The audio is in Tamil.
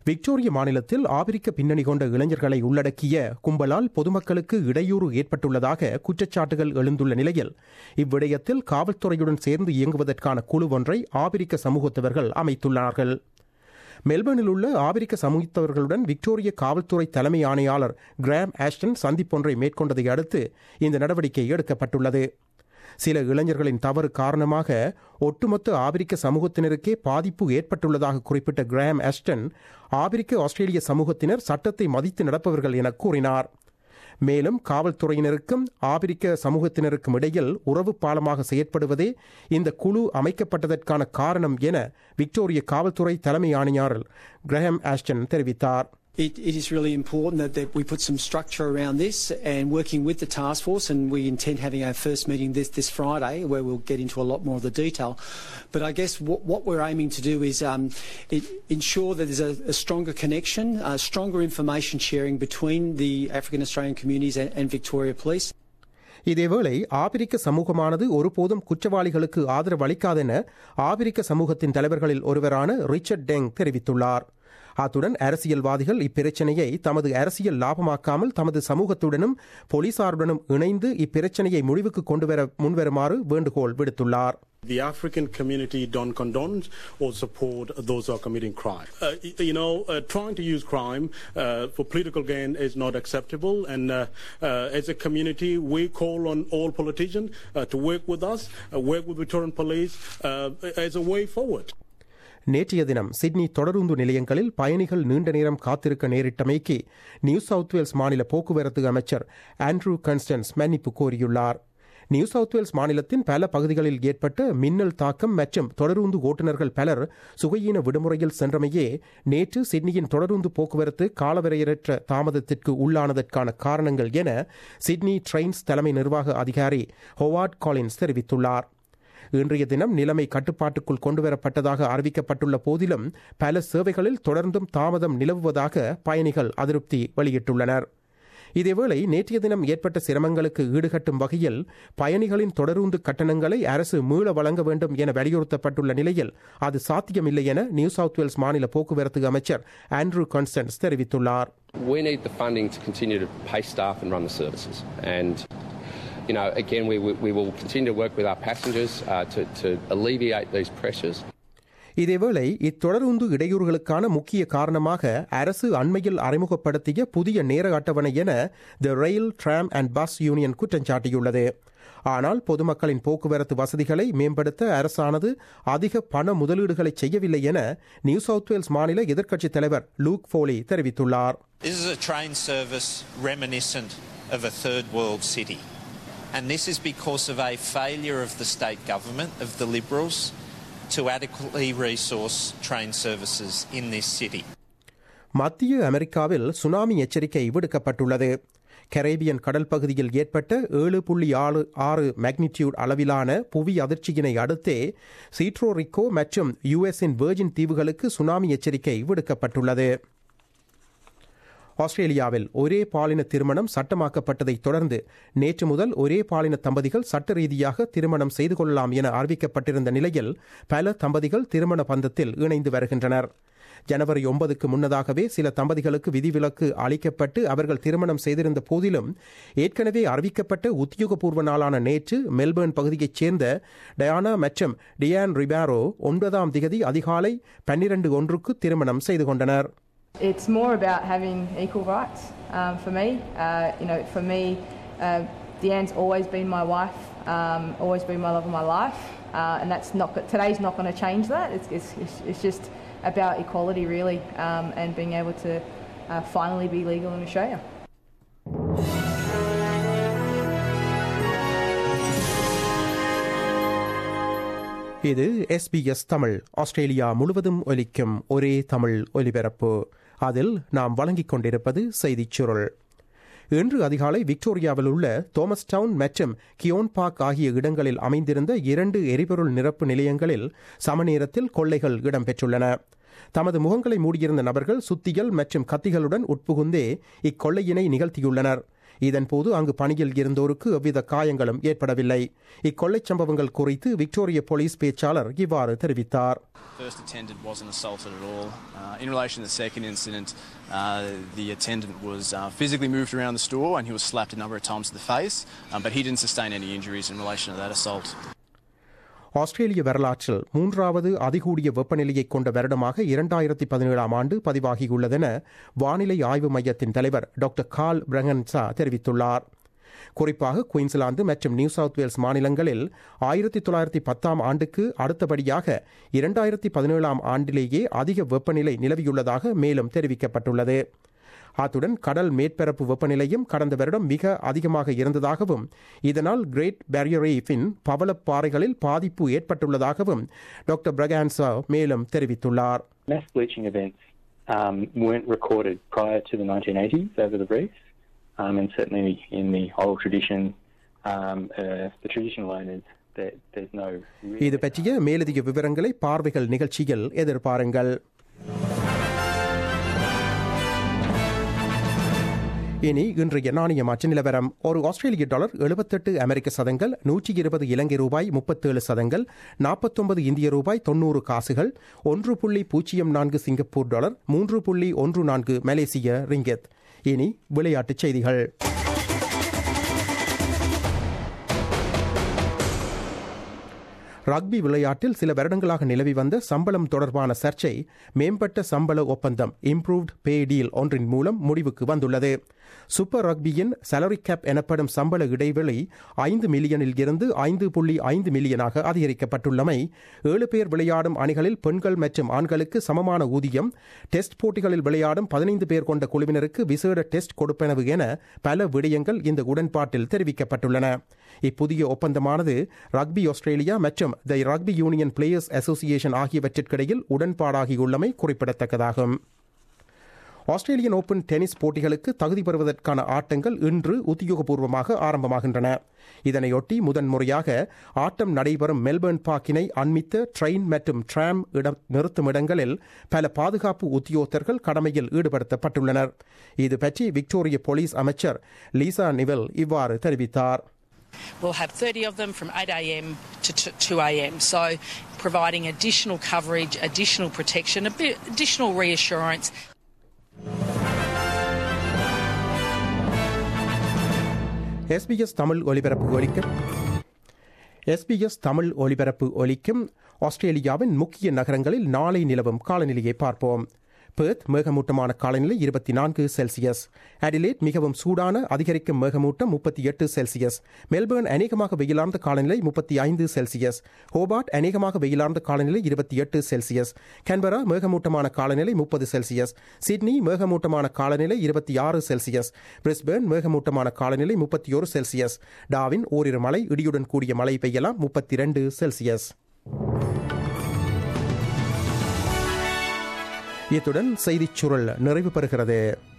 விக்டோரிய மாநிலத்தில் ஆபிரிக்க பின்னணி கொண்ட இளைஞர்களை உள்ளடக்கிய கும்பலால் பொதுமக்களுக்கு இடையூறு ஏற்பட்டுள்ளதாக குற்றச்சாட்டுகள் எழுந்துள்ள நிலையில் இவ்விடயத்தில் காவல்துறையுடன் சேர்ந்து இயங்குவதற்கான குழு ஒன்றை ஆபிரிக்க சமூகத்தவர்கள் அமைத்துள்ளார்கள் மெல்பர்னில் உள்ள ஆபிரிக்க சமூகத்தவர்களுடன் விக்டோரிய காவல்துறை தலைமை ஆணையாளர் கிராம் ஆஷ்டன் சந்திப்பொன்றை மேற்கொண்டதை அடுத்து இந்த நடவடிக்கை எடுக்கப்பட்டுள்ளது சில இளைஞர்களின் தவறு காரணமாக ஒட்டுமொத்த ஆபிரிக்க சமூகத்தினருக்கே பாதிப்பு ஏற்பட்டுள்ளதாக குறிப்பிட்ட கிராம் ஆஸ்டன் ஆபிரிக்க ஆஸ்திரேலிய சமூகத்தினர் சட்டத்தை மதித்து நடப்பவர்கள் என கூறினார் மேலும் காவல்துறையினருக்கும் ஆபிரிக்க சமூகத்தினருக்கும் இடையில் உறவு பாலமாக செயற்படுவதே இந்த குழு அமைக்கப்பட்டதற்கான காரணம் என விக்டோரிய காவல்துறை தலைமை ஆணையாளர் கிரஹம் ஆஸ்டன் தெரிவித்தார் It, it is really important that, that we put some structure around this and working with the task force and we intend having our first meeting this, this Friday where we'll get into a lot more of the detail. But I guess what, what we're aiming to do is um, it, ensure that there's a, a stronger connection, a stronger information sharing between the African Australian communities and, and Victoria Police. இதேவேளை ஆபிரிக்க சமூகமானது ஒருபோதும் குற்றவாளிகளுக்கு ஆதரவு அளிக்காதென ஆபிரிக்க சமூகத்தின் தலைவர்களில் ஒருவரான ரிச்சர்ட் டெங் தெரிவித்துள்ளார் அத்துடன் அரசியல்வாதிகள் இப்பிரச்சனையை தமது அரசியல் லாபமாக்காமல் தமது சமூகத்துடனும் போலீசாருடனும் இணைந்து இப்பிரச்சனையை முடிவுக்கு கொண்டுவர முன்வருமாறு வேண்டுகோள் விடுத்துள்ளார் The African community don't condone or support those who are committing crime. Uh, you know, uh, trying to use crime uh, for political gain is not acceptable. And uh, uh, as a community, we call on all politicians uh, to work with us, uh, work with Victorian Police uh, as a way forward. நேற்றைய தினம் சிட்னி தொடருந்து நிலையங்களில் பயணிகள் நீண்ட நேரம் காத்திருக்க நேரிட்டமைக்கு நியூ சவுத் வேல்ஸ் மாநில போக்குவரத்து அமைச்சர் ஆண்ட்ரூ கன்ஸ்டன்ஸ் மன்னிப்பு கோரியுள்ளார் நியூ சவுத் வேல்ஸ் மாநிலத்தின் பல பகுதிகளில் ஏற்பட்ட மின்னல் தாக்கம் மற்றும் தொடருந்து ஓட்டுநர்கள் பலர் சுகையீன விடுமுறையில் சென்றமையே நேற்று சிட்னியின் தொடருந்து போக்குவரத்து காலவரையற்ற தாமதத்திற்கு உள்ளானதற்கான காரணங்கள் என சிட்னி ட்ரெயின்ஸ் தலைமை நிர்வாக அதிகாரி ஹோவார்ட் காலின்ஸ் தெரிவித்துள்ளார் இன்றைய தினம் நிலைமை கட்டுப்பாட்டுக்குள் கொண்டுவரப்பட்டதாக அறிவிக்கப்பட்டுள்ள போதிலும் பல சேவைகளில் தொடர்ந்தும் தாமதம் நிலவுவதாக பயணிகள் அதிருப்தி வெளியிட்டுள்ளனர் இதேவேளை நேற்றைய தினம் ஏற்பட்ட சிரமங்களுக்கு ஈடுகட்டும் வகையில் பயணிகளின் தொடருந்து கட்டணங்களை அரசு மீள வழங்க வேண்டும் என வலியுறுத்தப்பட்டுள்ள நிலையில் அது சாத்தியமில்லை என நியூ சவுத் வேல்ஸ் மாநில போக்குவரத்து அமைச்சர் ஆண்ட்ரூ கான்ஸ்டன்ஸ் தெரிவித்துள்ளார் We need the funding to continue to pay staff and run the services. And, you know, again, we, we, we will continue to work with our passengers uh, to, to alleviate these pressures. இதேவேளை இத்தொடருந்து இடையூறுகளுக்கான முக்கிய காரணமாக அரசு அண்மையில் அறிமுகப்படுத்திய புதிய நேர அட்டவணை என the rail tram and bus union குற்றம் சாட்டியுள்ளது ஆனால் பொதுமக்களின் போக்குவரத்து வசதிகளை மேம்படுத்த அரசானது அதிக பண முதலீடுகளை செய்யவில்லை என நியூ சவுத் வேல்ஸ் மாநில எதிர்க்கட்சித் தலைவர் லூக் ஃபோலி தெரிவித்துள்ளார் This is a train service reminiscent of a third world city. And this is because of a failure of the state government, of the Liberals, to adequately resource train services in this city. மத்திய அமெரிக்காவில் சுனாமி எச்சரிக்கை விடுக்கப்பட்டுள்ளது கரேபியன் கடல் பகுதியில் ஏற்பட்ட ஏழு புள்ளி ஆறு ஆறு மேக்னிடியூட் அளவிலான புவி அதிர்ச்சியினை அடுத்தே சீட்ரோரிக்கோ மற்றும் யுஎஸின் வெர்ஜின் தீவுகளுக்கு சுனாமி எச்சரிக்கை விடுக்கப்பட்டுள்ளது ஆஸ்திரேலியாவில் ஒரே பாலின திருமணம் சட்டமாக்கப்பட்டதைத் தொடர்ந்து நேற்று முதல் ஒரே பாலின தம்பதிகள் சட்ட ரீதியாக திருமணம் செய்து கொள்ளலாம் என அறிவிக்கப்பட்டிருந்த நிலையில் பல தம்பதிகள் திருமண பந்தத்தில் இணைந்து வருகின்றனர் ஜனவரி ஒன்பதுக்கு முன்னதாகவே சில தம்பதிகளுக்கு விதிவிலக்கு அளிக்கப்பட்டு அவர்கள் திருமணம் செய்திருந்த போதிலும் ஏற்கனவே அறிவிக்கப்பட்ட உத்தியோகபூர்வ நாளான நேற்று மெல்பர்ன் பகுதியைச் சேர்ந்த டயானா மற்றும் டியான் ரிபாரோ ஒன்பதாம் திகதி அதிகாலை பன்னிரண்டு ஒன்றுக்கு திருமணம் செய்து கொண்டனர் It's more about having equal rights um, for me. Uh, you know, for me, uh, Deanne's always been my wife, um, always been my love of my life, uh, and that's not today's not going to change that. It's, it's, it's, it's just about equality, really, um, and being able to uh, finally be legal in Australia. இது எஸ்பிஎஸ் தமிழ் ஆஸ்திரேலியா முழுவதும் ஒலிக்கும் ஒரே தமிழ் ஒலிபரப்பு அதில் நாம் வழங்கிக் கொண்டிருப்பது செய்திச் சுருள் இன்று அதிகாலை விக்டோரியாவில் உள்ள தோமஸ் டவுன் மற்றும் கியோன் பார்க் ஆகிய இடங்களில் அமைந்திருந்த இரண்டு எரிபொருள் நிரப்பு நிலையங்களில் சமநேரத்தில் கொள்ளைகள் இடம்பெற்றுள்ளன தமது முகங்களை மூடியிருந்த நபர்கள் சுத்திகள் மற்றும் கத்திகளுடன் உட்புகுந்தே இக்கொள்ளையினை நிகழ்த்தியுள்ளனர் இதன்போது அங்கு பணியில் இருந்தோருக்கு எவ்வித காயங்களும் ஏற்படவில்லை இக்கொள்ளைச் சம்பவங்கள் குறித்து விக்டோரிய போலீஸ் பேச்சாளர் இவ்வாறு தெரிவித்தார் First attendant wasn't assaulted at all. Uh, in relation to the second incident, uh, the attendant was uh, physically moved around the store and he was slapped a number of times in the face, um, but he didn't sustain any injuries in relation to that assault. ஆஸ்திரேலிய வரலாற்றில் மூன்றாவது அதிகூடிய வெப்பநிலையை கொண்ட வருடமாக இரண்டாயிரத்தி பதினேழாம் ஆண்டு பதிவாகியுள்ளதென வானிலை ஆய்வு மையத்தின் தலைவர் டாக்டர் கால் பிரங்கன்சா தெரிவித்துள்ளார் குறிப்பாக குயின்ஸ்லாந்து மற்றும் நியூ சவுத் வேல்ஸ் மாநிலங்களில் ஆயிரத்தி தொள்ளாயிரத்தி பத்தாம் ஆண்டுக்கு அடுத்தபடியாக இரண்டாயிரத்தி பதினேழாம் ஆண்டிலேயே அதிக வெப்பநிலை நிலவியுள்ளதாக மேலும் தெரிவிக்கப்பட்டுள்ளது அத்துடன் கடல் மேற்பரப்பு வெப்பநிலையும் கடந்த வருடம் மிக அதிகமாக இருந்ததாகவும் இதனால் கிரேட் பேரியர் ரீஃபின் பவளப் பாறைகளில் பாதிப்பு ஏற்பட்டுள்ளதாகவும் டாக்டர் பிரகான்சா மேலும் தெரிவித்துள்ளார் Mass bleaching events um, weren't recorded prior to the 1980s over the reefs, um, and certainly in the oral tradition, um, uh, the traditional owners, there, there's no. real- இது பற்றிய மேலதிக விவரங்களை பார்வைகள் நிகழ்ச்சியில் எதிர்பாருங்கள் இனி இன்றைய நாணய மாற்று நிலவரம் ஒரு ஆஸ்திரேலிய டாலர் எழுபத்தெட்டு அமெரிக்க சதங்கள் நூற்றி இருபது இலங்கை ரூபாய் முப்பத்தேழு சதங்கள் நாற்பத்தொன்பது இந்திய ரூபாய் தொண்ணூறு காசுகள் ஒன்று புள்ளி பூஜ்ஜியம் நான்கு சிங்கப்பூர் டாலர் மூன்று புள்ளி ஒன்று நான்கு மலேசிய ரிங்கெத் இனி விளையாட்டுச் செய்திகள் ரக்பி விளையாட்டில் சில வருடங்களாக நிலவி வந்த சம்பளம் தொடர்பான சர்ச்சை மேம்பட்ட சம்பள ஒப்பந்தம் இம்ப்ரூவ்ட் பே டீல் ஒன்றின் மூலம் முடிவுக்கு வந்துள்ளது சூப்பர் ரக்பியின் salary கேப் எனப்படும் சம்பள இடைவெளி ஐந்து மில்லியனில் இருந்து ஐந்து புள்ளி ஐந்து மில்லியனாக அதிகரிக்கப்பட்டுள்ளமை ஏழு பேர் விளையாடும் அணிகளில் பெண்கள் மற்றும் ஆண்களுக்கு சமமான ஊதியம் டெஸ்ட் போட்டிகளில் விளையாடும் பதினைந்து பேர் கொண்ட குழுவினருக்கு விசேட டெஸ்ட் கொடுப்பனவு என பல விடயங்கள் இந்த உடன்பாட்டில் தெரிவிக்கப்பட்டுள்ளன இப்புதிய ஒப்பந்தமானது ரக்பி ஆஸ்திரேலியா மற்றும் the Rugby Union Players Association ஆகியவற்றிற்கிடையில் உடன்பாடாகியுள்ளமை குறிப்பிடத்தக்கதாகும் ஆஸ்திரேலியன் ஓபன் டென்னிஸ் போட்டிகளுக்கு தகுதி பெறுவதற்கான ஆட்டங்கள் இன்று உத்தியோகபூர்வமாக ஆரம்பமாகின்றன இதனையொட்டி முதன்முறையாக ஆட்டம் நடைபெறும் மெல்பர்ன் பார்க்கினை அண்மித்த ட்ரெயின் மற்றும் டிராம் இடம் நிறுத்தும் இடங்களில் பல பாதுகாப்பு உத்தியோகத்தர்கள் கடமையில் ஈடுபடுத்தப்பட்டுள்ளனர் இது பற்றி விக்டோரிய போலீஸ் அமைச்சர் லீசா நிவல் இவ்வாறு தெரிவித்தார் We'll have 30 of them from 8am to 2am. So, providing additional coverage, additional protection, a bit additional reassurance. SBS Tamil ஒலிபரப்பு ஒலிக்கும் எஸ்பிஎஸ் தமிழ் ஒலிபரப்பு ஒலிக்கும் ஆஸ்திரேலியாவின் முக்கிய நகரங்களில் நாளை நிலவும் காலநிலையை பார்ப்போம் பெர்த் மேகமூட்டமான காலநிலை இருபத்தி நான்கு செல்சியஸ் அடிலேட் மிகவும் சூடான அதிகரிக்கும் மேகமூட்டம் முப்பத்தி எட்டு செல்சியஸ் மெல்பர்ன் அநேகமாக வெயிலார்ந்த காலநிலை முப்பத்தி ஐந்து செல்சியஸ் ஹோபார்ட் அநேகமாக வெயிலார்ந்த காலநிலை இருபத்தி எட்டு செல்சியஸ் கேன்பரா மேகமூட்டமான காலநிலை முப்பது செல்சியஸ் சிட்னி மேகமூட்டமான காலநிலை இருபத்தி ஆறு செல்சியஸ் பிரிஸ்பேர்ன் மேகமூட்டமான காலநிலை முப்பத்தி ஒரு செல்சியஸ் டாவின் ஓரிரு மழை இடியுடன் கூடிய மழை பெய்யலாம் முப்பத்தி இரண்டு செல்சியஸ் இத்துடன் செய்திச் சுருள் நிறைவு பெறுகிறது